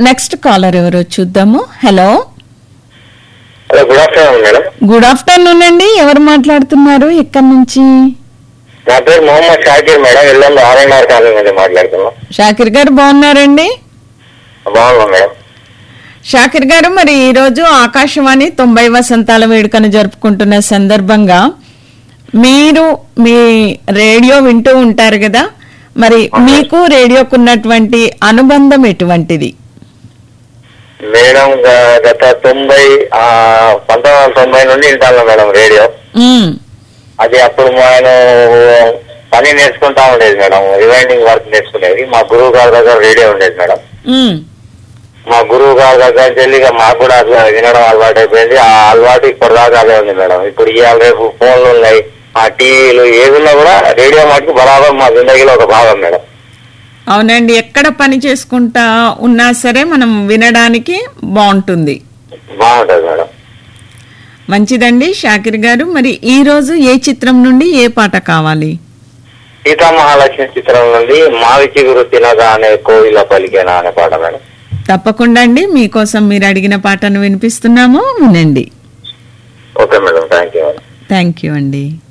next caller ఎవరో చూద్దాము hello hello good afternoon madam good afternoon అండి ఎవరు మాట్లాడుతున్నారు ఎక్కడి నుంచి నా పేరు మొహమ్మద్ షాకీర్ మేడం ఇల్లంలో ఆర్ఎన్ఆర్ కాలనీ నుండి మాట్లాడుతున్నాం షాకిర్ గారు బాగున్నారండి బాగున్నాం మేడం షాకిర్ గారు మరి ఈ రోజు ఆకాశవాణి తొంభై వసంతాల వేడుకను జరుపుకుంటున్న సందర్భంగా మీరు మీ రేడియో వింటూ ఉంటారు కదా మరి మీకు రేడియోకు ఉన్నటువంటి అనుబంధం ఎటువంటిది మేడం గ- గత తొంభై ఆ, పంతొమ్మిది వందల తొంభై నుండి వింటాను మేడం రేడియో ఉమ్, అది అప్పుడు నేను పని నేర్చుకుంటా ఉండేది మేడం రివైండింగ్ వర్క్ నేర్చుకునేది మా గురువు గారి దగ్గర రేడియో ఉండేది మేడం ఉమ్, మా గురువు గారి దగ్గర నుంచి వెళ్ళి ఇక మాకు కూడా అట్లా వినడం అలవాటు అయిపోయింది ఆ అలవాటు ఇప్పటిదాకా అదే ఉంది మేడం ఇప్పుడు ఇవాళ రేపు ఫోన్లు ఉన్నాయి ఆ టీవీలు ఏదున్నా కూడా రేడియో మటుకు బరాబర్ మా జిందగీలో ఒక భాగం మేడం అవునండి ఎక్కడ పని చేసుకుంటా ఉన్నా సరే మనం వినడానికి బాగుంటుంది బాగుంటది మేడం మంచిదండి షాకిర్ గారు మరి ఈ రోజు ఏ చిత్రం నుండి ఏ పాట కావాలి సీతా మహాలక్ష్మి చిత్రం నుండి మావి చిగురు తినగా అనే కోవిల పలికేనా అనే పాట మేడం తప్పకుండా అండి మీకోసం మీరు అడిగిన పాటను వినిపిస్తున్నాము వినండి okay madam thank you madam thank you అండి